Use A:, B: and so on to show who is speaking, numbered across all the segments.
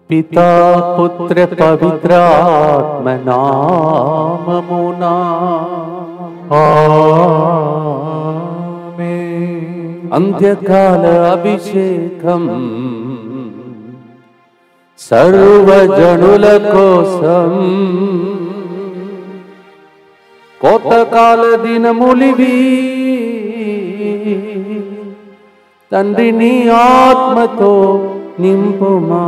A: పితా పుత్ర పవిత్రాత్మ నామమునా అంత్యకాల అభిషేకం సర్వజనుల కోసం కోతకాల దినములివి తండ్రి నీ ఆత్మతో నింపుమా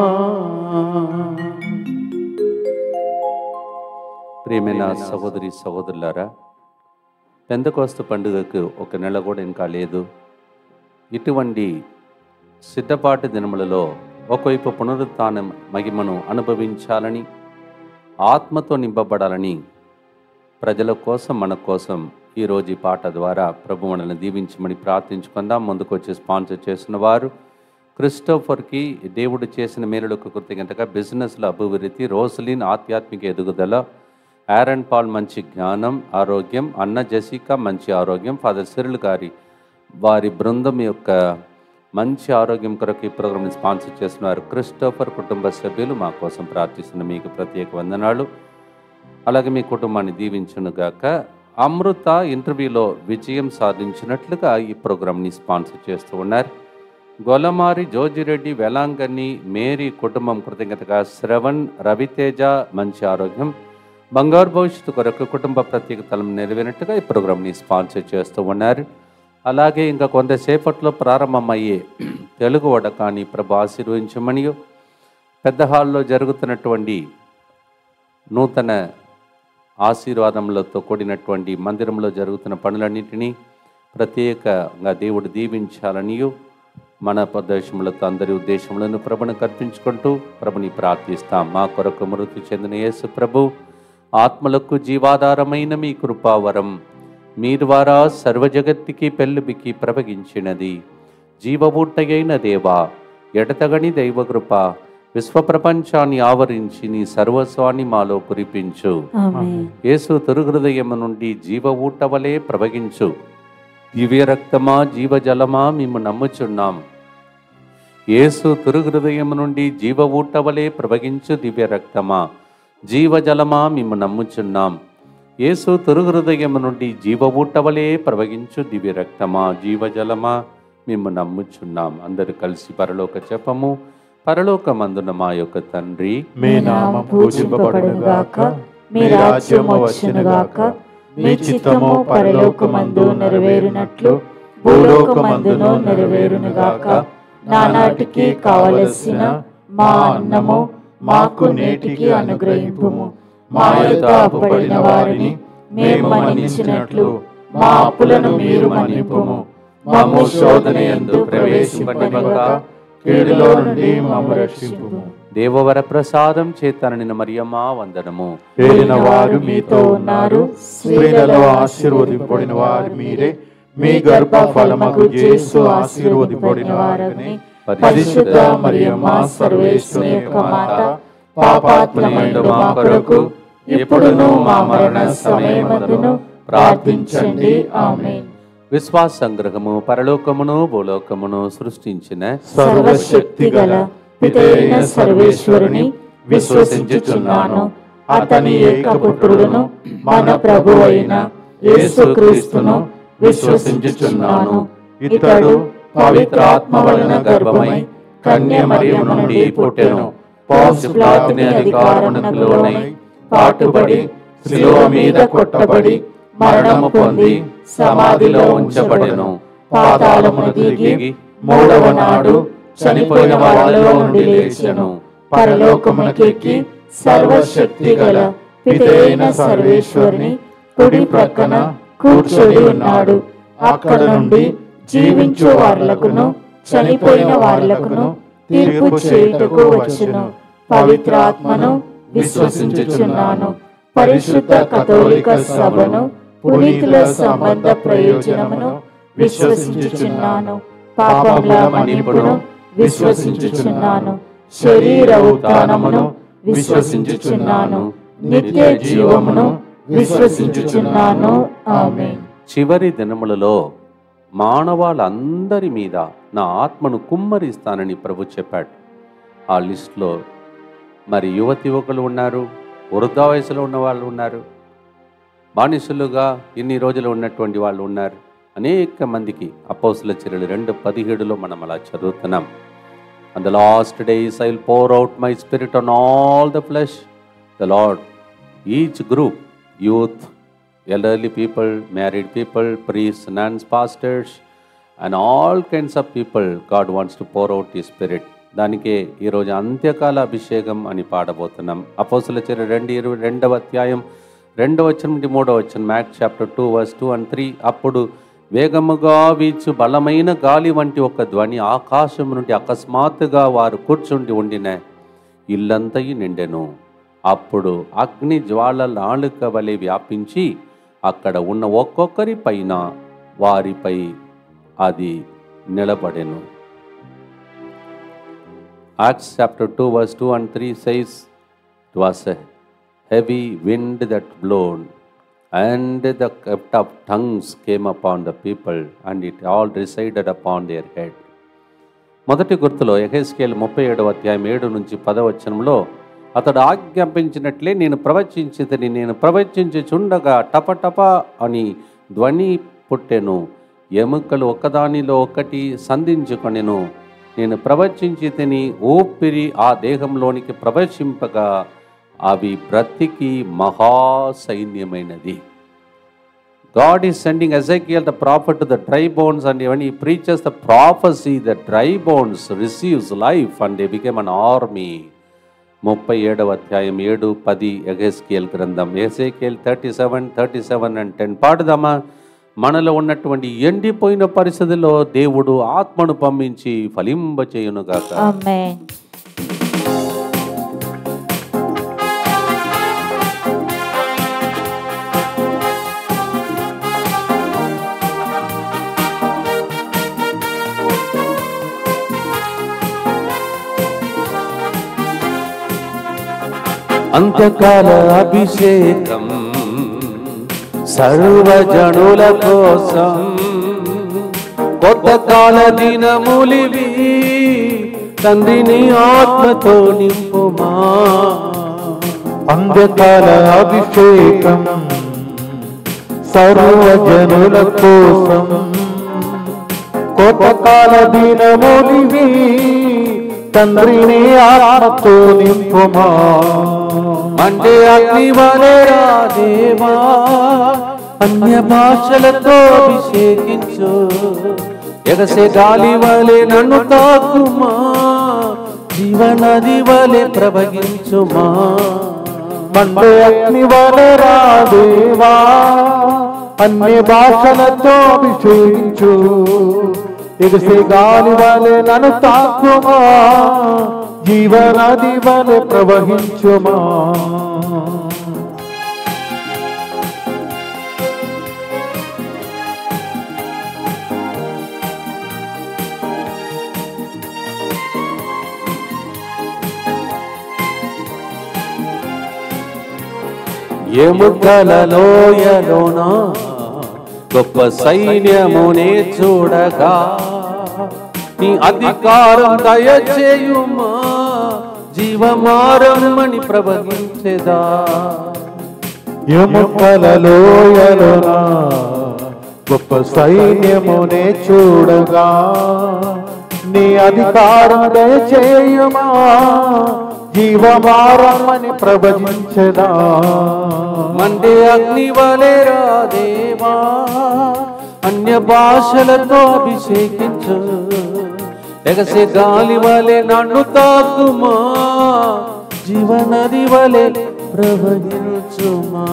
A: ప్రియమైన సహోదరి సహోదరులారా పెందకోస్తు పండుగకు ఒక నెల కూడా ఇంకా లేదు ఇటువంటి సిద్ధపాటు దినములలో ఒకవైపు పునరుత్థాన మహిమను అనుభవించాలని ఆత్మతో నింపబడాలని ప్రజల కోసం మన కోసం ఈరోజు ఈ పాట ద్వారా ప్రభు మనల్ని దీవించమని ప్రార్థించుకుందాం ముందుకు వచ్చి స్పాన్సర్ చేసిన వారు క్రిస్టోఫర్కి దేవుడు చేసిన మేలులకు కృతజ్ఞతగా బిజినెస్లో అభివృద్ధి రోసలిన్ ఆధ్యాత్మిక ఎదుగుదల ఆరన్ పాల్ మంచి జ్ఞానం ఆరోగ్యం అన్న జెసికా మంచి ఆరోగ్యం ఫాదర్ సిరుల్ గారి వారి బృందం యొక్క మంచి ఆరోగ్యం కొరకు ఈ ప్రోగ్రామ్ని స్పాన్సర్ చేస్తున్నారు క్రిస్టోఫర్ కుటుంబ సభ్యులు మా కోసం ప్రార్థిస్తున్న మీకు ప్రత్యేక వందనాలు అలాగే మీ కుటుంబాన్ని దీవించునుగాక అమృత ఇంటర్వ్యూలో విజయం సాధించినట్లుగా ఈ ప్రోగ్రామ్ని స్పాన్సర్ చేస్తూ ఉన్నారు గొలమారి జోజిరెడ్డి వెలాంగని మేరీ కుటుంబం కృతజ్ఞతగా శ్రవణ్ రవితేజ మంచి ఆరోగ్యం బంగారు భవిష్యత్తు కొరకు కుటుంబ ప్రత్యేకతలను నెరవేరినట్టుగా ఈ ప్రోగ్రామ్ని స్పాన్సర్ చేస్తూ ఉన్నారు అలాగే ఇంకా కొంతసేపట్లో ప్రారంభమయ్యే తెలుగు వడకాన్ని ప్రభు ఆశీర్వదించమనియో పెద్ద హాల్లో జరుగుతున్నటువంటి నూతన ఆశీర్వాదములతో కూడినటువంటి మందిరంలో జరుగుతున్న పనులన్నింటినీ ప్రత్యేకంగా దేవుడు దీవించాలనియు మన ప్రదేశములతో అందరి ఉద్దేశములను ప్రభుని కల్పించుకుంటూ ప్రభుని ప్రార్థిస్తాం మా కొరకు మృతి చెందిన యేసు ప్రభు ఆత్మలకు జీవాధారమైన మీ కృపావరం మీ ద్వారా సర్వజగత్తికి పెళ్ళుబికి ప్రవగించినది జీవబూట్టయైన దేవా ఎడతగని దైవకృప విశ్వప్రపంచాన్ని ఆవరించి నీ సర్వస్వాన్ని మాలో కురిపించు
B: ఆమేన్
A: యేసు తిరుహృదయము నుండి జీవ ఊటవలే ప్రవగించు దివ్య రక్తమా జీవజలమా మేము నమ్ముచున్నాం యేసు తిరుహృదయము నుండి జీవ ఊటవలే ప్రవగించు దివ్య రక్తమా జీవజలమా మేము నమ్ముచున్నాం యేసు తిరుహృదయము నుండి జీవ ఊటవలే ప్రవగించు దివ్య రక్తమా జీవజలమా మేము నమ్ముచున్నాం అందరూ కలిసి పరలోక చెప్పము పరలోకమందున మా యొక్క తండ్రి
B: మీ నామం పూజింపబడునుగాక మీ రాజ్యం వచ్చునుగాక మీ చిత్తము పరలోకమందు నెరవేరునట్లు భూలోకమందును నెరవేరునుగాక నానాటికి కావలసిన మా అన్నము మాకు నేటికి అనుగ్రహింపుము మా యొక్క అప్పుపడిన వారిని మేము మన్నించినట్లు మా అప్పులను మీరు మన్నింపుము మమ్ము శోధన ఎందు ప్రవేశింపనివ్వక కీడులో నుండి మమ్ము రక్షింపుము
A: దేవవర ప్రసాదం చేతననిన మరియమ్మా వందనము
C: పేరిన వారు మీతో ఉన్నారు స్త్రీలలో ఆశీర్వదింపబడిన వారు మీరే మీ గర్భ ఫలమగు జేసు ఆశీర్వదింపబడిన వారని పరిశుద్ధ మరియమ్మ సర్వేశ్వరి యొక్క మాత పాపాత్మమైన మా కొరకు ఎప్పుడును మా మరణ సమయమందును ప్రార్థించండి ఆమేన్
A: విశ్వాస సంగ్రహము పరలోకమును భూలోకమును సృష్టించిన
B: సర్వశక్తి గల పితైన సర్వేశ్వరుని విశ్వసించుచున్నాను అతని ఏకపుత్రుడును మన ప్రభు అయిన యేసుక్రీస్తును విశ్వసించుచున్నాను ఇతడు పవిత్రాత్మ వలన గర్భమై కన్య మరియము నుండి పుట్టెను పోన్స్ పిలాతుని అధికారమునకు లోనై పాటుబడి శిలువ మీద కొట్టబడి మరణము పొంది సమాధిలో ఉంచబడెను పాతాళమును దిగి మూడవ నాడు చనిపోయిన వారిలో నుండి లేచెను పరలోకమునకెక్కి సర్వశక్తి గల పితైన సర్వేశ్వరుని కుడి ప్రక్కన కూర్చొని ఉన్నాడు అక్కడ నుండి జీవించు వారులకును చనిపోయిన వారులకును తీర్పు చేయుటకు వచ్చును పవిత్రాత్మను విశ్వసించుచున్నాను పరిశుద్ధ కథోలిక సభను పునీతుల సంబంధ ప్రయోజనమును విశ్వసించుచున్నాను పాపముల మన్నిపును విశ్వసించుచున్నాను శరీర ఉత్థానమును విశ్వసించుచున్నాను నిత్య జీవమును విశ్వసించుచున్నాను ఆమేన్
A: చివరి దినములలో మానవాళ్ళందరి మీద నా ఆత్మను కుమ్మరిస్తానని ప్రభు చెప్పాడు ఆ లిస్టులో మరి యువతి యువకులు ఉన్నారు వృద్ధా వయసులో ఉన్న వాళ్ళు ఉన్నారు బానిసలుగా ఇన్ని రోజులు ఉన్నటువంటి వాళ్ళు ఉన్నారు అనేక మందికి అపోసుల చర్యలు రెండు పదిహేడులో మనం అలా చదువుతున్నాం and the last days I will pour out my spirit on all the flesh the Lord each group youth elderly people, married people, priests, nuns, pastors, and all kinds of people, God wants to pour out His Spirit. దానికే ఈరోజు అంత్యకాల అభిషేకం అని పాడబోతున్నాం అపోసుల చర్య రెండు ఇరవై రెండవ అధ్యాయం రెండవ వచనం నుండి మూడవ వచనం మ్యాక్స్ chapter two verse two and three అప్పుడు వేగముగా వీచు బలమైన గాలి వంటి ఒక ధ్వని ఆకాశం నుండి అకస్మాత్తుగా వారు కూర్చుండి ఉండిన ఇల్లంతయు నిండెను అప్పుడు అగ్ని జ్వాల నాలుక వలె వ్యాపించి అక్కడ ఉన్న ఒక్కొక్కరి పైన వారిపై అది నిలబడెను Acts chapter 2 verse 2 and 3 says it was a heavy wind that blown and the gift of tongues came upon the people and it all resided upon their head. మొదటి గుర్తులో ఎహెస్కేల్ ముప్పై ఏడవ అధ్యాయం ఏడు నుంచి పదవచనంలో అతడు ఆజ్ఞాపించినట్లే నేను ప్రవచించితని నేను ప్రవచించుచుండగా టపటప అని ధ్వని పుట్టెను ఎముకలు ఒకదానిలో ఒకటి సంధించుకొనెను నేను ప్రవచించి తిని ఊపిరి ఆ దేహంలోనికి ప్రవేశింపగా అవి బ్రతికి మహాసైన్యమైనది God is sending Ezekiel the prophet to the dry bones, and when he preaches the prophecy, the dry bones receives life and they became an army. ముప్పై ఏడవ అధ్యాయం ఏడు పది ఎగెస్కేల్ గ్రంథం Ezekiel thirty seven thirty seven and ten పాడుదామా మనలో ఉన్నటువంటి ఎండిపోయిన పరిస్థితిలో దేవుడు ఆత్మను పంపించి ఫలింప చేయునుగాక
B: ఆమేన్
A: అంత్యకాల అభిషేకం సర్వజనుల కోసం కొత్త కాల దినములివి తండ్రిని ఆత్మతో నింపుమా
C: అంధకాల అభిషేకం సర్వజనుల కోసం కోటకాల దినములివి తండ్రిని ఆత్మతో నింపుమా
A: అంటే అగ్ని వలెరా దేవా అన్య భాషలతో అభిషేకించు ఎగసే గాలి వలె నన్ను తాకుమా జీవనది వలె ప్రవహించుమా
C: మండే అగ్ని వలరా దేవా అన్ని భాషలతో అభిషేకించు ఎగసే గాలి వలె నన్ను తాకుమా జీవనది వలె ప్రవహించుమా
A: ఎముకల లోయలోన గొప్ప సైన్యమునే చూడగా నీ అధికారం దయచేయుమా జీవమారమని ప్రవహించెదా
C: ఎముకల లోయలోనా గొప్ప సైన్యమునే చూడగా నీ అధికారం దయచేయమా జీవమారమని ప్రవచించదా
A: మండే అగ్ని వలెరా దేవా అన్య భాషలతో అభిషేకించు ఎగసే గాలి వలె నన్ను తాకుమా జీవనది వలె ప్రవహించుమా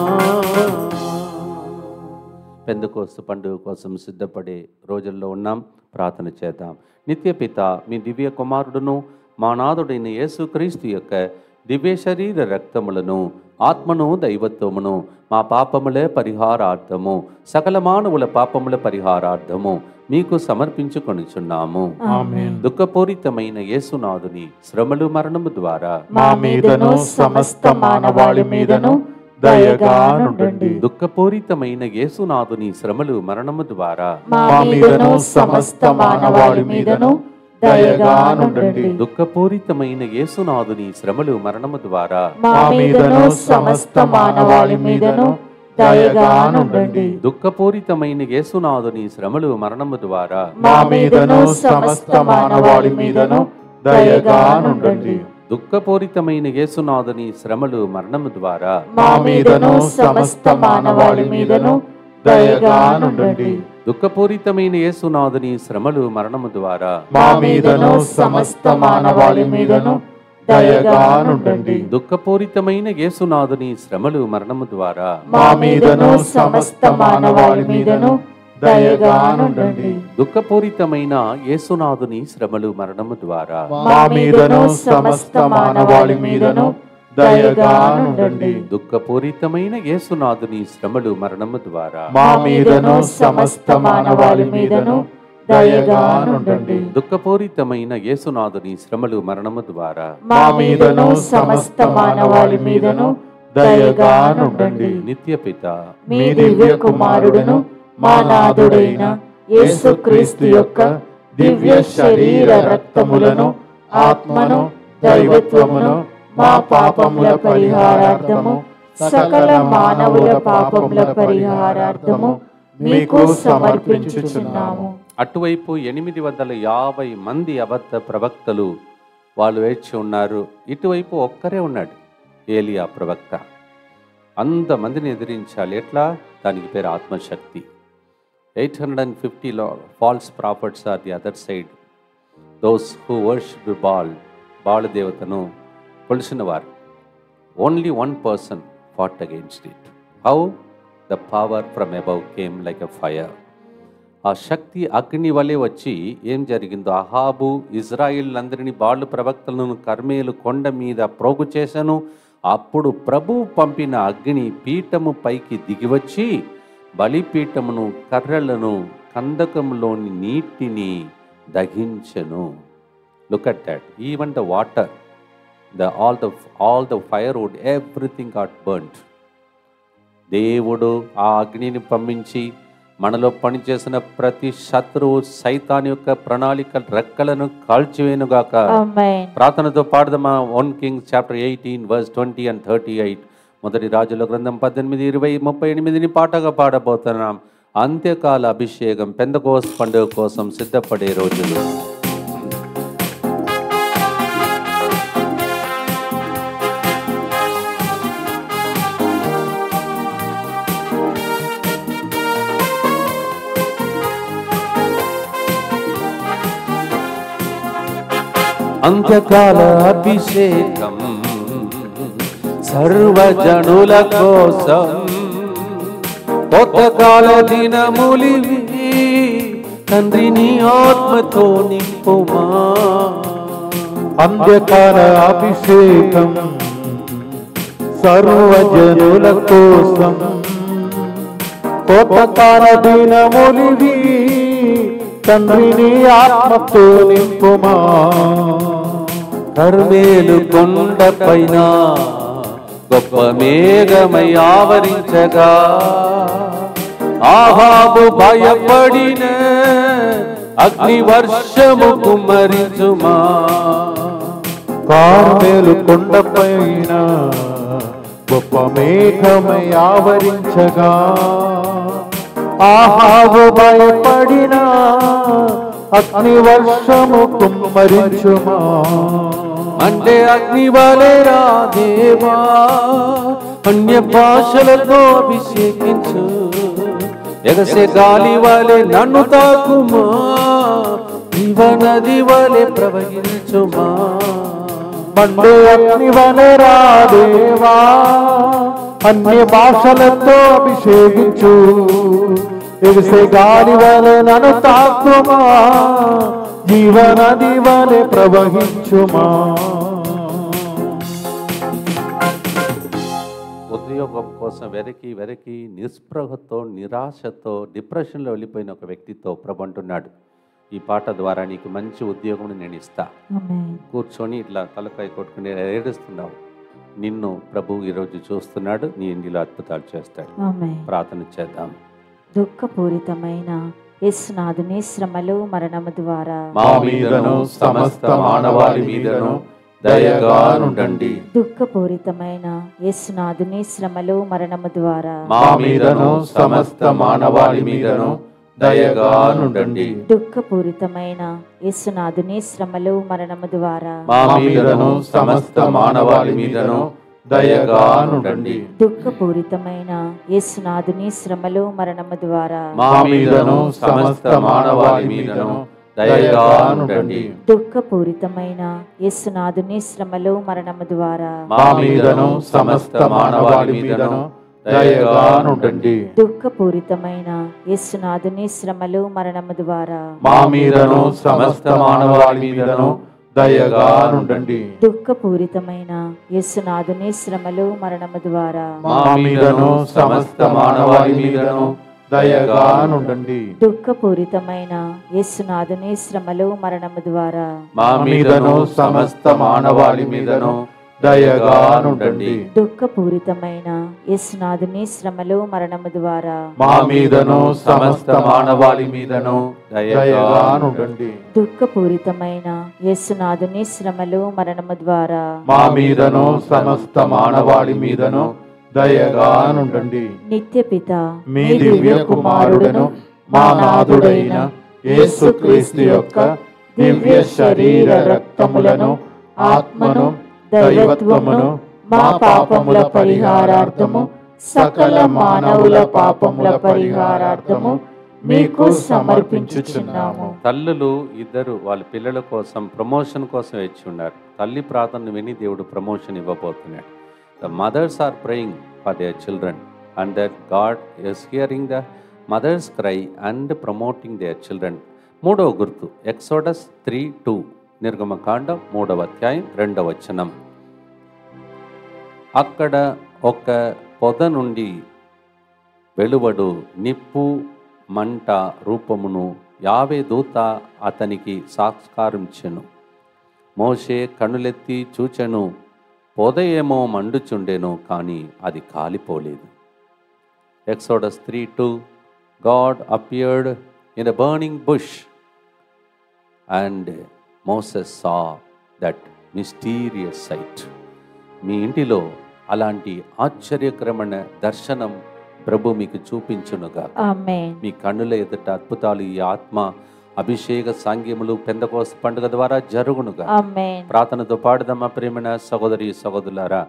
A: పెందుకోస్తు పండుగ కోసం సిద్ధపడే రోజుల్లో ఉన్నాం ప్రార్థన చేద్దాం నిత్య పిత మీ దివ్య కుమారుడును మా నాథుడైన యేసుక్రీస్తు యొక్క దివ్య శరీర రక్తములను ఆత్మను దైవత్వమును మా పాపములే పరిహారార్థము సకల మానవుల పాపముల పరిహారార్థము మీకు సమర్పించుకొనుచున్నాము
C: ఆమేన్
A: దుఃఖపూరితమైన యేసునాథుని శ్రమలు మరణము ద్వారా
C: మా మీదను సమస్త మానవాళి మీదను దయగా నుండండి
A: దుఃఖపూరితమైన యేసునాథుని శ్రమలు మరణము ద్వారా
B: మా మీదను సమస్త మానవాళి మీదను దయగా నుండండి
A: దుఃఖపూరితమైన యేసునాథుని శ్రమలు మరణము ద్వారా
B: మా మీదను సమస్త మానవాళి మీదను దయగా నుండండి
A: దుఃఖపూరితమైన యేసునాథుని శ్రమలు మరణము ద్వారా
B: మా మీదను సమస్త మానవాళి మీదను దయగా నుండండి
A: దుఃఖపూరితమైన యేసునాథుని శ్రమలు మరణము ద్వారా
B: మా మీదను సమస్త మానవాళి మీదను దయగా నుండండి
A: దుఃఖపూరితమైన యేసునాథుని శ్రమలు మరణము ద్వారా
B: మా మీదను సమస్త మానవాళి మీదను దయగా నుండండి
A: దుఃఖపూరితమైన యేసునాథుని శ్రమలు మరణము ద్వారా
B: మా మీదను సమస్త మానవాళి మీదను దయగా నుండండి
A: దుఃఖపూరితమైన యేసునాథుని శ్రమలు మరణము ద్వారా
B: మా మీదను సమస్త మానవాళి మీదను దయగా నుండండి
A: దుఃఖపూరితమైన యేసునాథుని శ్రమలు మరణము ద్వారా
B: మా మీదను సమస్త మానవాళి మీదను దయగా నుండండి
A: దుఃఖపూరితమైన యేసునాథుని శ్రమలు మరణము ద్వారా
B: మా మీదను సమస్త మానవాళి మీదను దయగా నుండండి
A: నిత్య పిత
B: మీ దివ్య కుమారుడును మా నాథుడైన యేసుక్రీస్తు యొక్క దివ్య శరీర రక్తములను ఆత్మను దైవత్వమును మా పాపముల పరిహారార్థము సకల మానవుల పాపముల పరిహారార్థము మీకు సమర్పించుచున్నాము
A: అటువైపు ఎనిమిది వందల యాభై మంది అబద్ధ ప్రవక్తలు వాళ్ళు వేచి ఉన్నారు ఇటువైపు ఒక్కరే ఉన్నాడు ఏలియా ప్రవక్త అంతమందిని ఎదిరించాలి ఎట్లా దానికి పేరు ఆత్మశక్తి ఎయిట్ హండ్రెడ్ అండ్ ఫిఫ్టీలో false prophets are the other side those who worship Baal Baal దేవతను కొలిసిన వారు only one person fought against it how the power from above came like a fire ఆ శక్తి అగ్ని వలె వచ్చి ఏం జరిగిందో అహాబు ఇజ్రాయిల్ అందరినీ బాళ్ళు ప్రవక్తలను కర్మేలు కొండ మీద ప్రోగు చేశాను అప్పుడు ప్రభు పంపిన అగ్ని పీఠము పైకి దిగివచ్చి బలిపీఠమును కర్రలను కందకంలోని నీటిని దహించెను look at that even the water the all the all the fire wood everything got burned దేవుడు ఆ అగ్నిని పంపించి మనలో పనిచేసిన ప్రతి శత్రువు సైతాన్ యొక్క ప్రణాళిక రెక్కలను కాల్చివేనుగాక
B: ఆమేన్
A: ప్రార్థనతో పాడదామా one Kings chapter eighteen verse twenty and thirty eight మొదటి రాజుల గ్రంథం పద్దెనిమిది ఇరవై ముప్పై ఎనిమిదిని పాటగా పాడబోతున్నాం అంత్యకాల అభిషేకం పెందకోస్ పండుగ కోసం సిద్ధపడే రోజులు అంత్యకాల అభిషేకం సర్వజనుల కోసం కొత్తకాల దినములివి తండ్రిని ఆత్మతో నింపుమా
C: అంత్యకాల అభిషేకం సర్వజనుల కోసం కోపకాల దినములివి తండ్రిని ఆత్మతో నింపుమా
A: కర్మేలు కొండ పైన గొప్ప మేఘమై ఆవరించగా ఆహాబు భయపడిన అగ్ని వర్షము కుమ్మరించుమా
C: కార్మేలు కొండపైన గొప్ప మేఘమై ఆవరించగా ఆహావు భయపడిన అగ్ని వర్షము కుమ్మరించుమా
A: అంటే అగ్ని వలెరా దేవా అన్య భాషలతో అభిషేకించు ఎగసే గాలి వలె నన్ను తాకుమా జీవ నది వలె ప్రవహించుమా
C: మండు అగ్ని వనరా దేవా అన్య భాషలతో అభిషేకించు ఎగిసే గాలి వలె నన్ను తాకుమా జీవనది వలె ప్రవహించుమా
A: ఉద్యోగం కోసం వెరకి వెరకి నిస్పృహతో నిరాశతో డిప్రెషన్లో వెళ్ళిపోయిన ఒక వ్యక్తితో ప్రభు అంటున్నాడు ఈ పాట ద్వారా నీకు మంచి ఉద్యోగం నేను ఇస్తా
B: ఆమేన్
A: కూర్చొని ఇట్లా తలకాయ కొట్టుకుని ఏడుస్తున్నావు నిన్ను ప్రభు ఈరోజు చూస్తున్నాడు నీ ఇంటిలో అద్భుతాలు చేస్తాడు
B: ఆమేన్
A: ప్రార్థన చేద్దాం
B: దుఃఖపూరితమైన యేసునాథుని శ్రమలు మరణము ద్వారా
A: మా మీదను సమస్త మానవాళి మీదను దయగా నుండండి
B: దుఃఖపూరితమైన యేసునాథుని శ్రమలు మరణము ద్వారా
A: మా మీదను సమస్త మానవాళి మీదను దయగా నుండండి
B: దుఃఖపూరితమైన యేసునాథుని శ్రమలు మరణము ద్వారా
A: మా మీదను సమస్త మానవాళి మీదను దయగా నుండండి
B: దుఃఖపూరితమైన యేసునాథుని శ్రమలు మరణము ద్వారా
A: మా మీదను సమస్త మానవాళి మీదను దయగా నుండండి
B: దుఃఖపూరితమైన యేసునాథుని శ్రమలు మరణము ద్వారా
A: మా మీదను సమస్త మానవాళి మీదను దయగా నుండండి
B: దుఃఖపూరితమైన యేసునాథుని శ్రమలు మరణము ద్వారా
A: మా మీదను సమస్త మానవాళి మీదను దయగా నుండండి
B: దుఃఖపూరితమైన యేసునాథుని శ్రమలు మరణము ద్వారా
A: మా మీదను సమస్త మానవాళి మీదను దయగా నుండండి
B: దుఃఖపూరితమైన యేసునాథుని శ్రమలు మరణము ద్వారా
A: మా మీదను సమస్త మానవాళి మీదను దయగా నుండండి
B: దుఃఖపూరితమైన యేసునాథుని శ్రమలు మరణము ద్వారా
A: మా మీదను సమస్త మానవాళి మీదను దయగా నుండండి
B: దుఃఖపూరితమైన యేసునాథుని శ్రమలు మరణము ద్వారా
A: మా మీదను సమస్త మానవాళి మీదను దయగా నుండండి
B: నిత్యపిత
C: మీ దివ్య కుమారుడను మా నాథుడైన యేసుక్రీస్తు యొక్క దివ్య శరీర రక్తములను ఆత్మను దైవత్వమును మా పాపముల పరిహారార్థము సకల మానవుల పాపముల పరిహారార్థము మీకు సమర్పించుచున్నాము
A: తల్లులు ఇద్దరు వాళ్ళ పిల్లల కోసం ప్రమోషన్ కోసం వచ్చి ఉన్నారు తల్లి ప్రార్థన విని దేవుడు ప్రమోషన్ ఇవ్వబోతున్నాడు the mothers are praying for their children and that God is hearing the mothers cry and promoting their children మూడవ గుర్తు ఎక్సోడస్ త్రీ టూ నిర్గమకాండం మూడవ అధ్యాయం రెండవ వచనం అక్కడ ఒక పొద నుండి వెలువడు నిప్పు మంట రూపమును యావే దూత అతనికి సాక్షారించెను మోషే కనులెత్తి చూచెను పొద ఏమో మండుచుండెను కానీ అది కాలిపోలేదు Exodus three two God appeared in a burning bush and Moses saw that mysterious sight మీ ఇంటిలో అలాంటి ఆశ్చర్యకరమైన దర్శనం ప్రభు మీకు చూపించునుగా
B: ఆమేన్
A: మీ కన్నుల ఎదుట అద్భుతాలు ఈ ఆత్మ అభిషేక సాంగ్యములు పెందకోస పండుగ ద్వారా జరుగునుగా
B: ఆమేన్
A: ప్రార్థనతో పాడుదమ్మా ప్రేమైన సహోదరి సహోదరులారా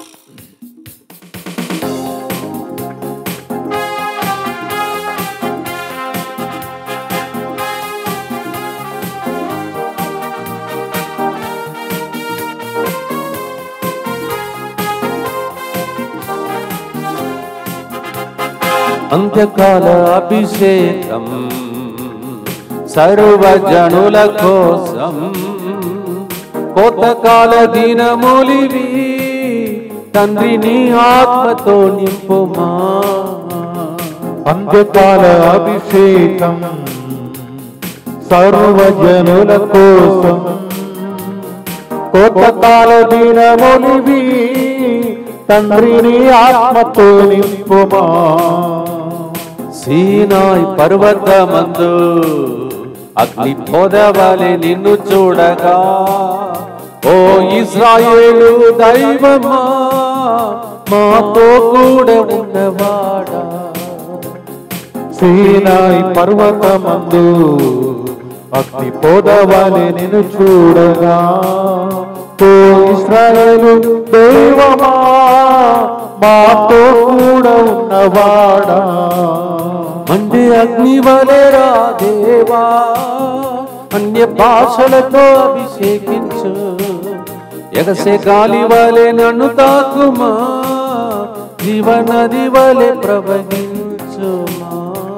A: అంత్యకాల అభిషేకం సర్వజనుల కోసం కోతకాల దినములివి తండ్రి నీ ఆత్మతో నింపుమా
C: అంత్యకాల అభిషేకం సర్వజనుల కోసం కోతకాల దినమునివి తండ్రిని ఆత్మతో నింపుమా
A: సీనాయ్ పర్వతమందు అగ్ని పొదవలె నిన్ను చూడగా ఓ ఇస్రాయేలు దైవమా మాతో కూడా ఉన్నవాడా
C: సీనాయి పర్వతమందు అగ్ని పోదవని నిన్ను చూడగా ఓ ఇస్రాయేలు దైవమా మాతో కూడా ఉన్నవాడా
A: మండే అగ్ని వలెరా దేవా అన్య భాషలతో అభిషేకించు ఎగసే గాలి వలె నన్ను తాకుమా జీవనది వలె ప్రవహించుమా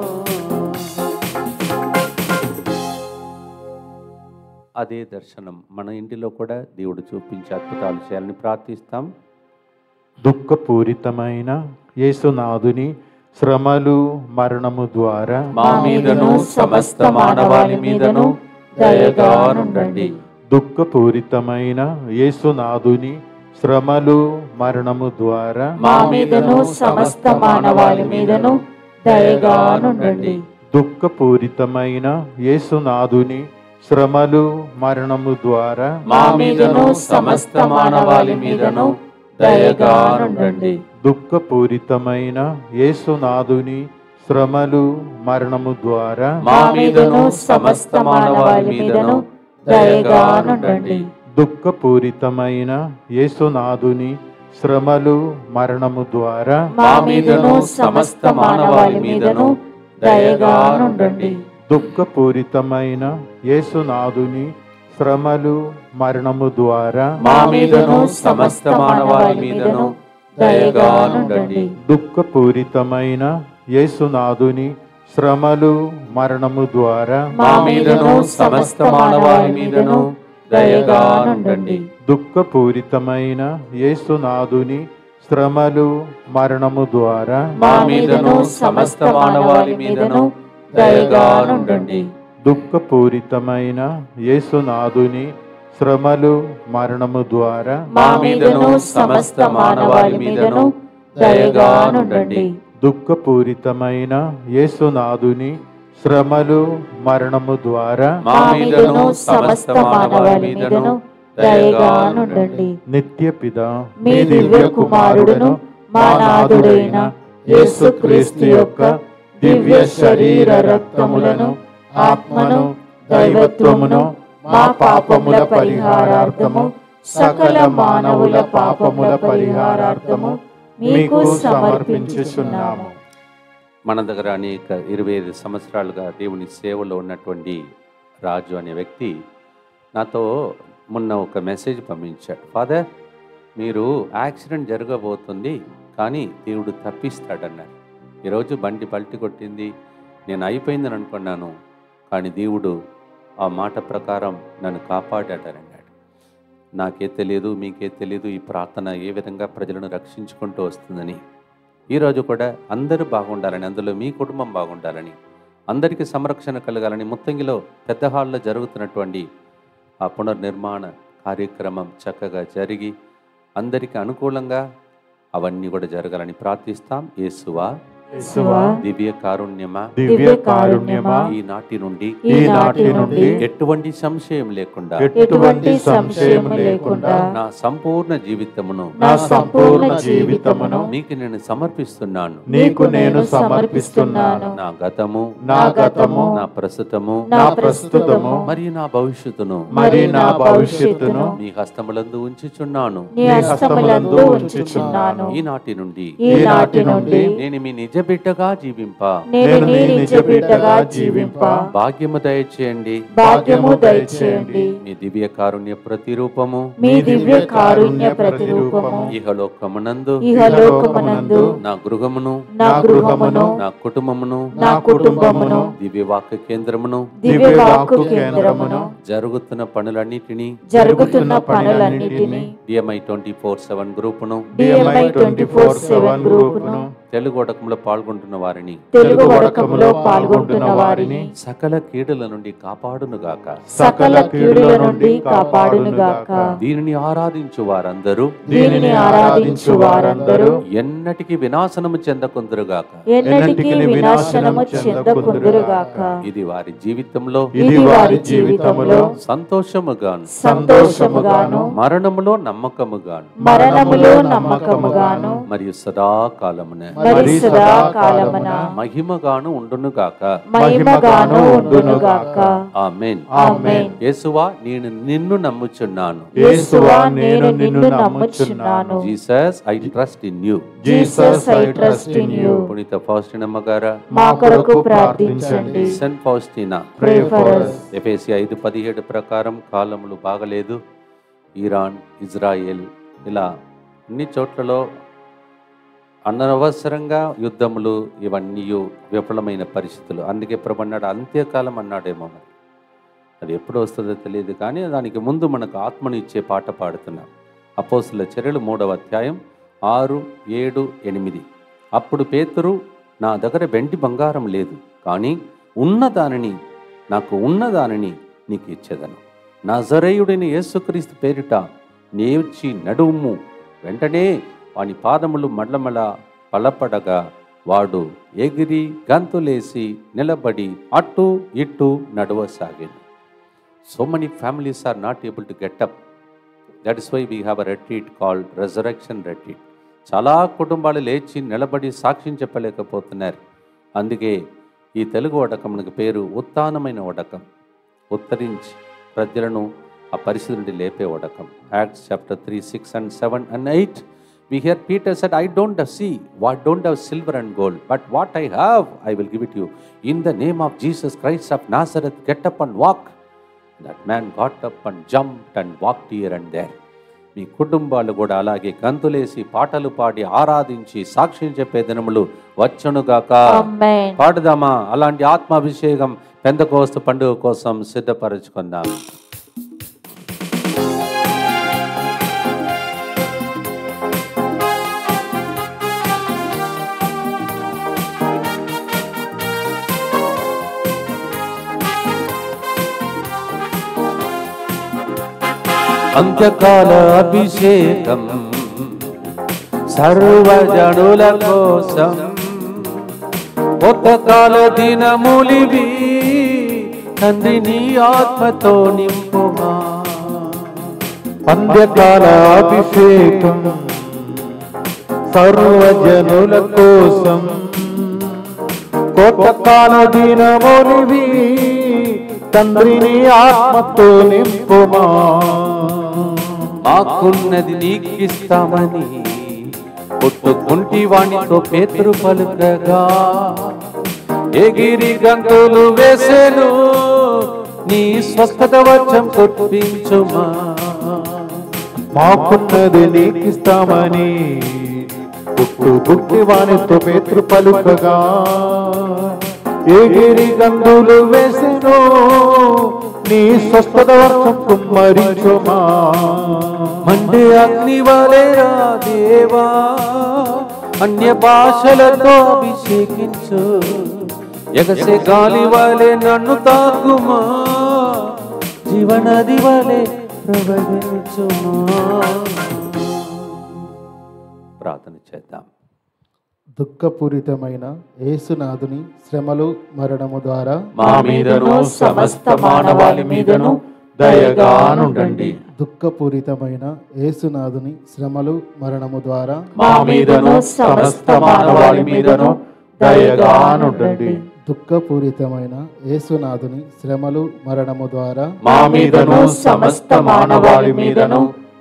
A: అదే దర్శనం మన ఇంటిలో కూడా దేవుడు చూపించే అద్భుతాలు చేయాలని ప్రార్థిస్తాం
C: దుఃఖపూరితమైన యేసునాథుని శ్రమలు మరణము ద్వారా
A: మా మీదను సమస్త మానవాళి మీదను దయగా నుండండి
C: దుఃఖపూరితమైన యేసునాథుని శ్రమలు మరణము ద్వారా
B: మా మీదను సమస్త మానవాళి మీదను దయగా నుండండి
C: దుఃఖపూరితమైన యేసునాథుని శ్రమలు మరణము ద్వారా
A: మా మీదను సమస్త మానవాళి మీదను దయగా నుండండి
C: దుఃఖపూరితమైన యేసునాథుని శ్రమలు మరణము ద్వారా
A: మా మీదను సమస్త మానవాళి మీదను దయగా నుండండి
C: దుఃఖపూరితమైన యేసునాథుని శ్రమలు మరణము ద్వారా
B: మా మీదను సమస్త మానవాళి మీదను దయగా నుండండి
C: దుఃఖపూరితమైన యేసునాథుని శ్రమలు మరణము ద్వారా
A: మా మీదను సమస్త మానవాళి మీదను దయగా నుండండి
C: దుఃఖపూరితమైన యేసునాథుని శ్రమలు మరణము ద్వారా
A: మా మీదను సమస్త మానవాళి మీదను దయగా నుండండి
C: దుఃఖపూరితమైన యేసునాథుని శ్రమలు మరణము ద్వారా
A: మా మీదను సమస్త మానవాళి మీదను దయగా నుండండి
C: దుఃఖపూరితమైన యేసునాథుని శ్రమలు మరణము ద్వారా
A: మా మీదను సమస్త మానవాళి మీదను దయగా నుండండి
C: దుఃఖపూరితమైన యేసునాథుని శ్రమలు మరణము ద్వారా
A: మా మీదను సమస్త మానవాళి మీదను దయగా నుండండి
C: నిత్య పిత
B: మీ దివ్య కుమారుడును మా నాథుడైన యేసుక్రీస్తు యొక్క దివ్య శరీర రక్తములను ఆత్మను దైవత్వమును మా పాపముల పరిహారార్థము సకల మానవుల పాపముల పరిహారార్థము మీకు సమర్పించుచున్నాము
A: మన దగ్గర అనేక ఇరవై ఐదు సంవత్సరాలుగా దేవుని సేవలో ఉన్నటువంటి రాజు అనే వ్యక్తి నాతో మొన్న ఒక మెసేజ్ పంపించాడు ఫాదర్ మీరు యాక్సిడెంట్ జరగబోతుంది కానీ దేవుడు తప్పిస్తాడన్నారు ఈరోజు బండి పల్టి కొట్టింది నేను అయిపోయిందని అనుకున్నాను కానీ దేవుడు ఆ మాట ప్రకారం నన్ను కాపాడాడని అన్నాడు నాకే తెలియదు మీకే తెలియదు ఈ ప్రార్థన ఏ విధంగా ప్రజలను రక్షించుకుంటూ వస్తుందని ఈరోజు కూడా అందరూ బాగుండాలని అందులో మీ కుటుంబం బాగుండాలని అందరికీ సంరక్షణ కలగాలని ముత్తంగిలో పెద్ద హాల్లో జరుగుతున్నటువంటి ఆ పునర్నిర్మాణ కార్యక్రమం చక్కగా జరిగి అందరికీ అనుకూలంగా అవన్నీ కూడా జరగాలని ప్రార్థిస్తాం యేసువా
B: యేసువా,
A: దివ్య కారుణ్యమా
C: దివ్య కారుణ్యమా
A: ఈనాటి నుండి
B: ఈనాటి నుండి
A: ఎటువంటి సంశయం లేకుండా
C: ఎటువంటి సంశయం లేకుండా
A: నా సంపూర్ణ జీవితమును
B: నా సంపూర్ణ జీవితమును
A: నీకు నేను సమర్పిస్తున్నాను
C: నీకు నేను సమర్పిస్తున్నాను
A: నా గతము
C: నా గతము
A: నా ప్రస్తుతము
C: నా ప్రస్తుతము
A: మరియు నా భవిష్యత్తును
C: మరి నా భవిష్యత్తును
A: నీ హస్తములందు ఉంచుచున్నాను
B: నీ హస్తములందు ఉంచుచున్నాను
A: ఈనాటి నుండి
B: ఈనాటి నుండి
A: నేను మీ నిజ బిడ్డగా జీవింప
B: నేను నీ నిజ బిడ్డగా జీవింప
A: భాగ్యము దయచేయండి
B: భాగ్యము దయచేయండి
A: మీ దివ్య కారుణ్య ప్రతిరూపము
B: మీ దివ్య కారుణ్య ప్రతిరూపము
A: ఇహలోకమునందు
B: ఇహలోకమునందు
A: నా గృహమును
B: నా గృహమును
A: నా కుటుంబమును
B: నా కుటుంబమును
A: దివ్య వాక్య కేంద్రమును
B: దివ్య వాక్కు కేంద్రమును
A: జరుగుతున్న పనులన్నిటినీ
B: జరుగుతున్న పనులన్నిటినీ
A: డిఎంఐ ట్వంటీ ఫోర్ సెవెన్ గ్రూపును
B: డిఎంఐ ట్వంటీ ఫోర్ సెవెన్ గ్రూపును
A: తెలుగు వడకంలో పాల్గొంటున్న వారిని
B: తెలుగు వడకములో పాల్గొంటున్న వారిని
A: సకల కీడుల నుండి కాపాడునుగాక
B: సకల కీడుల నుండి కాపాడునుగాక
A: దీనిని ఆరాధించు వారందరూ
B: దీనిని ఆరాధించు వారందరూ
A: ఎన్నటికి వినాశనము చెందకుందరుగాక
B: ఎన్నటికీ వినాశనము చెందకుందురుగాక
A: ఇది వారి జీవితంలో
B: ఇది వారి జీవితంలో
A: సంతోషముగాను
B: సంతోషముగాను
A: మరణములో నమ్మకముగాను
B: మరణములో నమ్మకముగాను
A: మరియు సదాకాలమున
B: మరి సదాకాలమున
A: మహిమగాను ఉండునుగాక
B: మహిమగాను ఉండునుగాక
A: ఆమెన్
B: ఆమేన్
A: యేసువా నేను నిన్ను నమ్ముచున్నాను
B: యేసువా నేను నిన్ను నమ్ముచున్నాను
A: Jesus I trust in you
B: Jesus I trust in you
A: పునీత ఫౌస్టినమ్మ గారా
B: మా కొరకు ప్రార్థించండి
A: saint Faustina
B: pray for us
A: ఎఫేసి ఐదు పదిహేడు ప్రకారం కాలములు బాగలేదు ఇరాన్ ఇజ్రాయెల్ ఇలా అన్ని చోట్లలో అనవసరంగా యుద్ధములు ఇవన్నీ విఫలమైన పరిస్థితులు అందుకే ప్రభన్నాడు అంత్యకాలం అన్నాడేమో మరి అది ఎప్పుడు వస్తుందో తెలియదు కానీ దానికి ముందు మనకు ఆత్మను ఇచ్చే పాట పాడుతున్నాం అపోస్తుల చర్యలు మూడవ అధ్యాయం ఆరు ఏడు ఎనిమిది అప్పుడు పేతురు నా దగ్గర వెండి బంగారం లేదు కానీ ఉన్న దానిని నాకు ఉన్న దానిని నీకు ఇచ్చేదను నజరేయుడిని యేసుక్రీస్తు పేరిట నేర్చి నడుము వెంటనే వాని పాదములు మళ్ళమల బలపడగా వాడు ఎగిరి గంతులేసి నిలబడి అటు ఇటు నడవసాగింది so many families are not able to get up that is why we have a retreat called resurrection retreat చాలా కుటుంబాలు లేచి నిలబడి సాక్ష్యం చెప్పలేకపోతున్నారు అందుకే ఈ తెలుగు వడకమునకు పేరు ఉత్తానమైన వడకం ఉత్తరించి ప్రజలను ఆ పరిస్థితి నుండి లేపే వడకం Acts chapter three six and seven and eight we hear Peter said I don't have see what don't have silver and gold but what I have I will give it you in the name of Jesus Christ of Nazareth get up and walk that man got up and jump and walk tear and there మీ కుటుంబాలు కూడా అలాగే గంతులేసి పాటలు పాడి ఆరాధించి సాక్ష్యం చెప్పే దినములు వచ్చునుగాక
B: ఆమేన్
A: పాడుదామా అలాంటి ఆత్మాభిషేకం పెందకోస్తు పండుగ కోసం సిద్ధపరచుకుందాం అంత్యకాల అభిషేకం సర్వజనుల కోసం కొత్తకాల దినములివి తండ్రి నీ ఆత్మతో నింపుమా
C: అంత్యకాల అభిషేకం సర్వజనుల కోసం కోటకాల దినమునివి తండ్రిని ఆత్మతో నింపుమా
A: మాకున్నది నీకిస్తామని పుట్టుకుంటి వాణితో పేతురు పలుకగా ఎగిరి గంతులు వేసెను నీ స్వస్థత వచ్చం కుప్పించుమా
C: మాకున్నది నీకిస్తామని పుట్టు పుట్టి వానితో పేతృ పలుకగా ఎగిరి గంధులు వేసెను నీ స్వస్థత వర్షం కుమ్మరించుమా
A: మండే అగ్ని వలెరా దేవా అన్య భాషలతో అభిషేకించు ఎగసే గాలి వలె నన్ను తాకుమా జీవనది వలె ప్రవహించుమా ప్రార్థన చేద్దాం
C: దుఃఖపూరితమైన యేసునాథుని శ్రమలు మరణము ద్వారా
A: మా మీదను సమస్త మానవాళి మీదను దయగానుండండి
C: దుఃఖపూరితమైన యేసునాథుని శ్రమలు మరణము ద్వారా
A: మా మీదను సమస్త మానవాళి మీదను దయగానుండండి
C: దుఃఖపూరితమైన యేసునాథుని శ్రమలు మరణము ద్వారా
A: మా మీదను సమస్త మానవాళి మీదను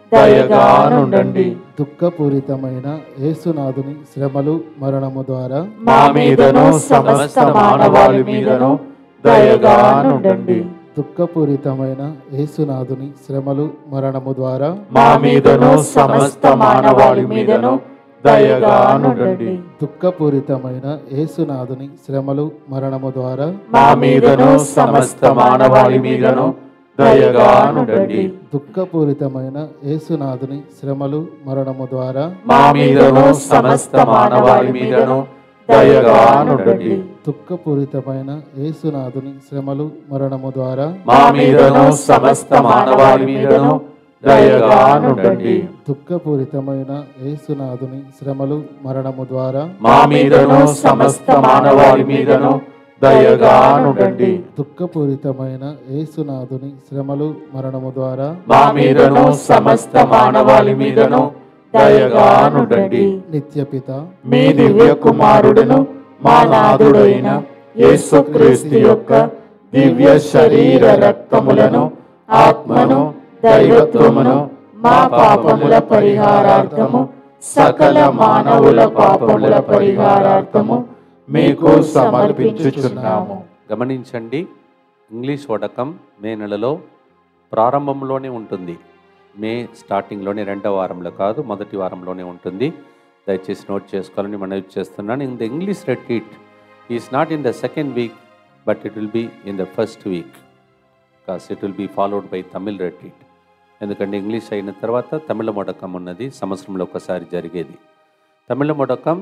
A: దయగానుండండి
C: దుఃఖపూరితమైన యేసునాథుని శ్రమలు మరణము ద్వారా
A: మా మీదను సమస్త మానవాళి మీదను దయగానుండండి
C: దుఃఖపూరితమైన యేసునాథుని శ్రమలు మరణము ద్వారా
A: మా మీదను సమస్త మానవాళి మీదను దయగానుండండి
C: దుఃఖపూరితమైన యేసునాథుని శ్రమలు మరణము ద్వారా
A: మా మీదను సమస్త మానవాళి మీదను దయగానుండండి
C: దుఃఖపూరితమైన యేసునాథుని శ్రమలు మరణము ద్వారా
A: మా మీదను సమస్త మానవాళి మీదను దయగానుండండి
C: దుఃఖపూరితమైన యేసునాథుని శ్రమలు మరణము ద్వారా
A: మా మీదను సమస్త మానవాళి మీదను దయగానుండండి
C: దుఃఖపూరితమైన యేసునాథుని శ్రమలు మరణము ద్వారా
A: మా మీదను సమస్త మానవాళి మీదను దయగానుండండి
C: దుఃఖపూరితమైన యేసునాథుని శ్రమలు మరణము ద్వారా
A: మా మీదను సమస్త మానవాళి మీదను దయగానుండండి
C: నిత్యపిత
A: మీ దివ్య కుమారుడును మా నాథుడైన యేసుక్రీస్తు యొక్క దివ్య శరీర రక్తములను ఆత్మను దైవత్వమును మా పాపముల పరిహారార్థము సకల మానవుల పాపముల పరిహారార్థము మీకు సమర్పించుచున్నాము గమనించండి ఇంగ్లీష్ వడకం మే నెలలో ప్రారంభంలోనే ఉంటుంది మే స్టార్టింగ్లోనే రెండవ వారంలో కాదు మొదటి వారంలోనే ఉంటుంది దయచేసి నోట్ చేసుకోవాలని మనవి చేస్తున్నాను in the English retreat is not in the second week but it will be in the first week cause it will be followed by Tamil retreat ఎందుకంటే ఇంగ్లీష్ అయిన తర్వాత తమిళ మొడకం ఉన్నది సంవత్సరంలో ఒకసారి జరిగేది తమిళ మొడకం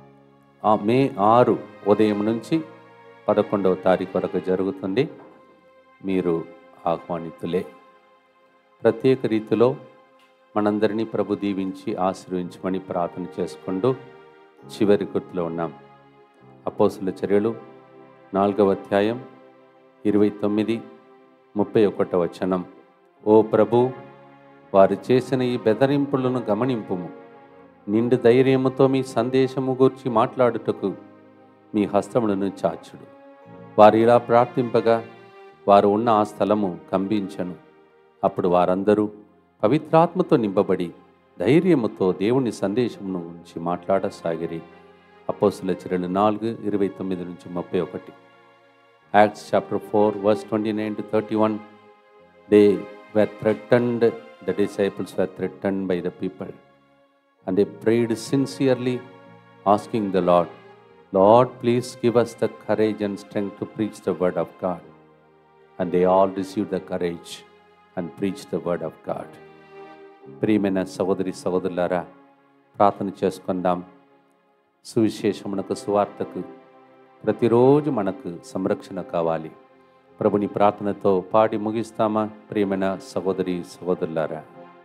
A: ఆ మే ఆరు ఉదయం నుంచి పదకొండవ తారీఖు వరకు జరుగుతుంది మీరు ఆహ్వానితులే ప్రత్యేక రీతిలో మనందరినీ ప్రభు దీవించి ఆశీర్వించమని ప్రార్థన చేసుకుంటూ చివరి గుర్తులో ఉన్నాం అపోసుల చర్యలు నాలుగవ అధ్యాయం ఇరవై తొమ్మిది ముప్పై ఒకటవ వచనం ఓ ప్రభు వారు చేసిన ఈ బెదరింపులను గమనింపుము నిండు ధైర్యముతో మీ సందేశము గూర్చి మాట్లాడుటకు మీ హస్తములను చాచుడు వారు ఇలా ప్రార్థింపగా వారు ఉన్న ఆ స్థలము కంపించను అప్పుడు వారందరూ పవిత్రాత్మతో నింపబడి ధైర్యముతో దేవుని సందేశమును గురించి మాట్లాడసాగిరి అపోస్తుల చర్యలు నాలుగు ఇరవై తొమ్మిది నుంచి ముప్పై ఒకటి Acts chapter four verse twenty nine to thirty one they were threatened, the disciples were threatened by the people. And they prayed sincerely, asking the Lord, Lord, please give us the courage and strength to preach the word of God. And they all received the courage and preached the word of God. ప్రియమైన సహోదరి సహోదరులారా ప్రార్థన చేసుకుందాం సువిశేషమునకు సువార్తకు ప్రతిరోజు మనకు సంరక్షణ కావాలి ప్రభుని ప్రార్థనతో పాడి ముగిస్తామా ప్రియమైన సహోదరి సహోదరులారా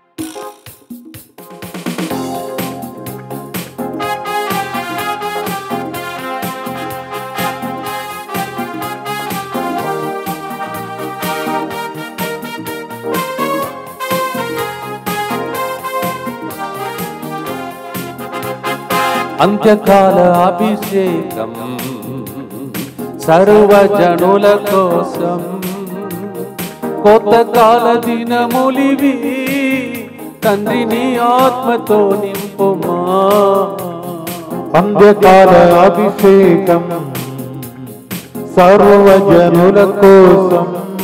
A: అంత్యకాల అభిషేకం సర్వజనుల కోసం కొత్త కాల దినములివి తండ్రిని ఆత్మతో నింపుమా
D: అంత్యకాల అభిషేకం సర్వజనుల కోసం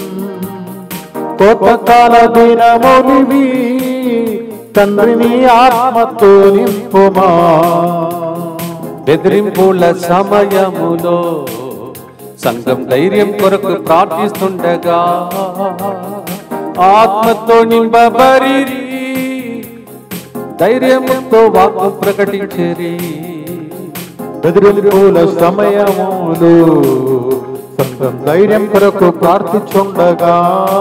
D: కొత్త కాల దినములివి తండ్రిని ఆత్మతో నింపుమా
A: బెదిరింపుల సమయములో సంఘం ధైర్యం కొరకు ప్రార్థిస్తుండగా ఆత్మతో నింపబరి ధైర్యంతో వాక్కు ప్రకటించరి
D: బెదిరింపుల సమయములు సంఘం ధైర్యం కొరకు ప్రార్థించుండగా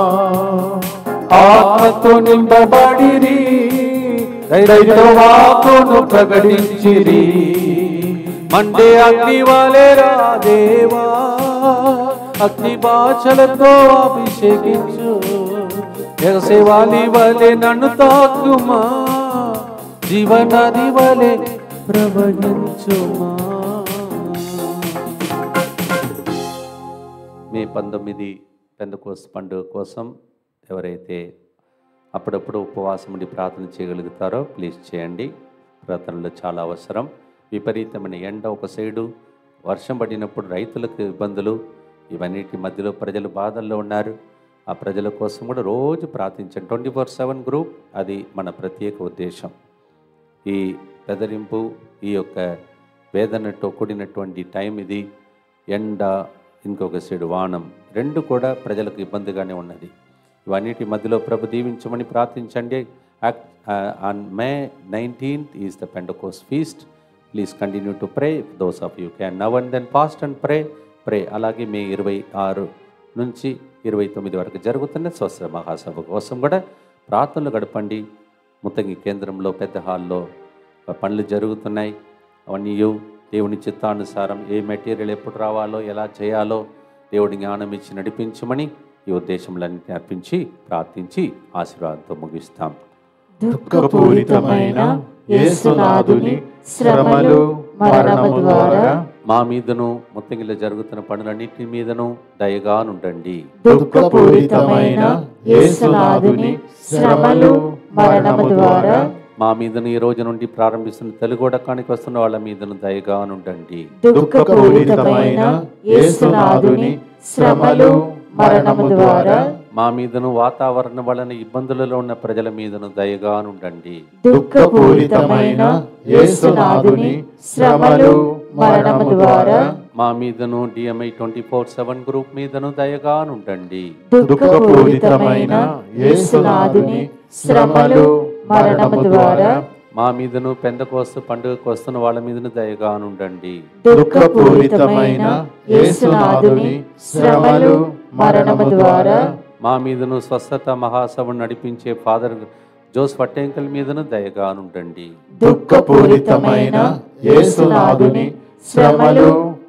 A: ఆత్మతో నింపబడిరి ధైర్యంతో వాక్కును ప్రకటించిరి మండే అగ్ని వలె రా దేవా అగ్ని భాషలతో అభిషేకించు ఎగసేవాలి వలె నన్ను తాకుమా జీవనది వలె ప్రవహించుమా మే పంతొమ్మిది పెందకోస్ పండుగ కోసం ఎవరైతే అప్పుడప్పుడు ఉపవాసం ఉండి ప్రార్థన చేయగలుగుతారో ప్లీజ్ చేయండి ప్రార్థనలు చాలా అవసరం విపరీతమైన ఎండ ఒక సైడు వర్షం పడినప్పుడు రైతులకు ఇబ్బందులు ఇవన్నిటి మధ్యలో ప్రజలు బాధల్లో ఉన్నారు ఆ ప్రజల కోసం కూడా రోజు ప్రార్థించండి ట్వంటీ ఫోర్ సెవెన్ గ్రూప్ అది మన ప్రత్యేక ఉద్దేశం ఈ బెదిరింపు ఈ యొక్క వేదనతో కూడినటువంటి టైం ఇది ఎండ ఇంకొక సైడు వానం రెండు కూడా ప్రజలకు ఇబ్బందిగానే ఉన్నది ఇవన్నిటి మధ్యలో ప్రభు దీవించమని ప్రార్థించండి on May nineteenth is the Pentecost feast please continue to pray those of you can now and then fast and pray pray అలాగే మే ఇరవై ఆరు నుంచి ఇరవై తొమ్మిది వరకు జరుగుతున్న స్వస్థ మహాసభ కోసం కూడా ప్రార్థనలు గడపండి ముత్తంగి కేంద్రంలో పెద్ద హాల్లో పనులు జరుగుతున్నాయి అవన్నీ దేవుని చిత్తానుసారం ఏ మెటీరియల్ ఎప్పుడు రావాలో ఎలా చేయాలో దేవుడి జ్ఞానం ఇచ్చి నడిపించమని ఈ ఉద్దేశములన్నింటినీ అర్పించి ప్రార్థించి ఆశీర్వాదంతో ముగిస్తాం
D: దుఃఖపూరితమైన యేసునాథుని శ్రమలు మరణము ద్వారా
A: మా మీదను ముత్తంగిలో జరుగుతున్న పనులన్నింటి మీదను దయగానుండండి
D: దుఃఖపూరితమైన యేసునాథుని శ్రమలు మరణము ద్వారా
A: మా మీదను ఈ రోజు నుండి ప్రారంభిస్తున్న తెలుగోడకానికి వస్తున్న వాళ్ళ మీదను దయగానుండండి
D: దుఃఖపూరితమైన యేసునాథుని శ్రమలు మరణము ద్వారా
A: మా మీదను వాతావరణం వలన ఇబ్బందులలో ఉన్న ప్రజల మీదను దయగానుండండి
D: దుఃఖపూరితమైన యేసునాథుని శ్రమలు మరణము ద్వారా
A: మా మీదను DMI twenty four seven group మీదను దయగానుండండి
D: దుఃఖపూరితమైన యేసునాథుని శ్రమలు మరణము ద్వారా
A: మా మీదను పెందకోస్తు పండుగకు వస్తున్న వాళ్ళ మీదను దయగానుండండి
D: దుఃఖపూరితమైన యేసునాథుని శ్రమలు మరణము ద్వారా
A: మా మీదను స్వస్థత మహాసభను నడిపించే ఫాదర్ జోస్ పట్టేంకల్ మీదను దయగానుండండి
D: దుఃఖపూరితమైన యేసునాథుని శ్రమలు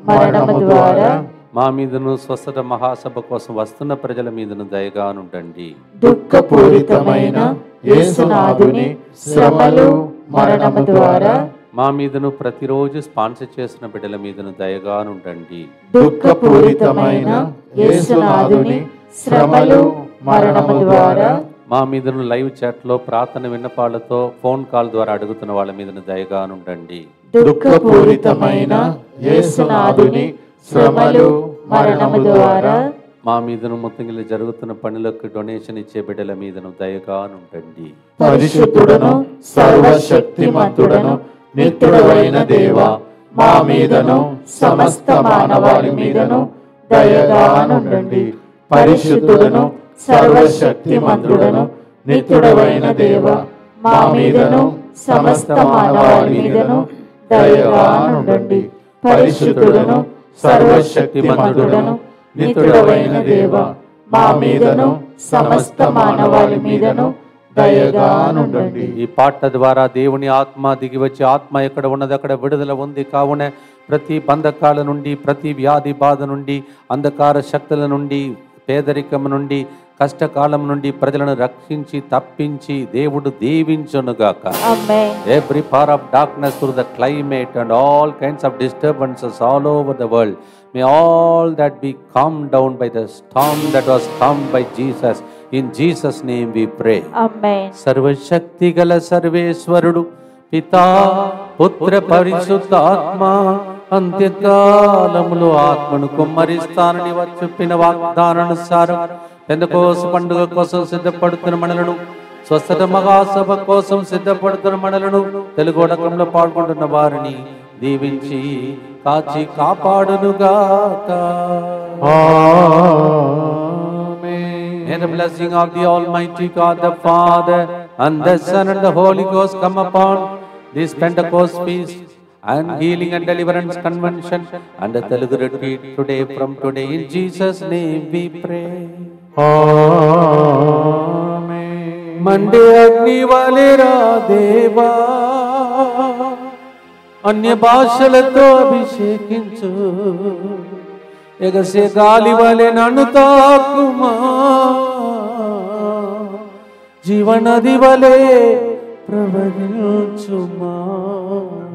B: మరణము ద్వారా
A: మా మీదను స్వస్థత మహాసభ కోసం వస్తున్న ప్రజల మీదను దయగానుండండి
B: దుఃఖపూరితమైన యేసునాథుని శ్రమలు మరణము ద్వారా
A: మా మీదను ప్రతిరోజు స్పాన్సర్ చేసిన బిడ్డల మీదను దయగానుండండి
B: దుఃఖపూరితమైన యేసునాథుని శ్రమలు మరణము ద్వారా
A: మా మీదను లైవ్ చాట్లో ప్రార్థన విన్నపాలతో ఫోన్ కాల్ ద్వారా అడుగుతున్న వాళ్ళ మీదను దయగానుండండి
B: దుఃఖపూరితమైన యేసునాథుని శ్రమలు మరణము ద్వారా
A: మా మీదను మొత్తంగా జరుగుతున్న పనులకు డొనేషన్ ఇచ్చే బిడ్డల మీదను దయగానుండండి
D: పరిశుద్ధుడను సర్వశక్తిమంతుడను నిత్యుడైన దేవ మా మీదను సమస్త మానవాళి మీదను దయగానుండండి పరిశుద్ధుడను సర్వశక్తిమంతుడను నిత్యుడైన దేవ మా మీదను సమస్త మానవాళి మీదను దయగానుండండి పరిశుద్ధుడను సర్వశక్తిమంతుడను నిత్యుడైన దేవ మా మీదను సమస్త మానవాళి మీదను దయగానుండండి
A: ఈ పాట ద్వారా దేవుని ఆత్మ దిగి వచ్చి ఆత్మ ఎక్కడ ఉన్నది అక్కడ విడుదల ఉంది కావున ప్రతి బంధకాల నుండి ప్రతి వ్యాధి బాధ నుండి అంధకార శక్తుల నుండి పేదరికం నుండి కష్టకాలం నుండి ప్రజలను రక్షించి తప్పించి దేవుడు దీవించునుగాక
B: Amen.
A: every power of darkness through the climate and all kinds of disturbances all over the world may all that be calmed down by the storm that was calmed by jesus in jesus name we pray
B: Amen.
A: సర్వశక్తి గల సర్వేశ్వరుడు పితా పుత్ర పరిశుద్ధాత్మ అంత్యకాలములో ఆత్మను కుమ్మరిస్తానని వారు చెప్పిన వాగ్దానానుసారం పెందకోస పండుగ కోసం సిద్ధపడుతున్న మనలను స్వస్థత మహాసభ కోసం సిద్ధపడుతున్న మనలను తెలుగోడకంలో పాల్గొంటున్న వారిని దీవించి కాచి కాపాడునుగాక May the blessing of the Almighty God, the Father, and the Son, and the Holy Ghost come upon this Pentecost feast and healing and deliverance convention and the Telugu retreat today from today. In Jesus' name we pray. మండే అగ్ని వలెరా దేవా అన్య భాషలతో అభిషేకించు ఎగసే గాలి వలె నన్ను తాకుమా జీవనది వలె ప్రవహించుమా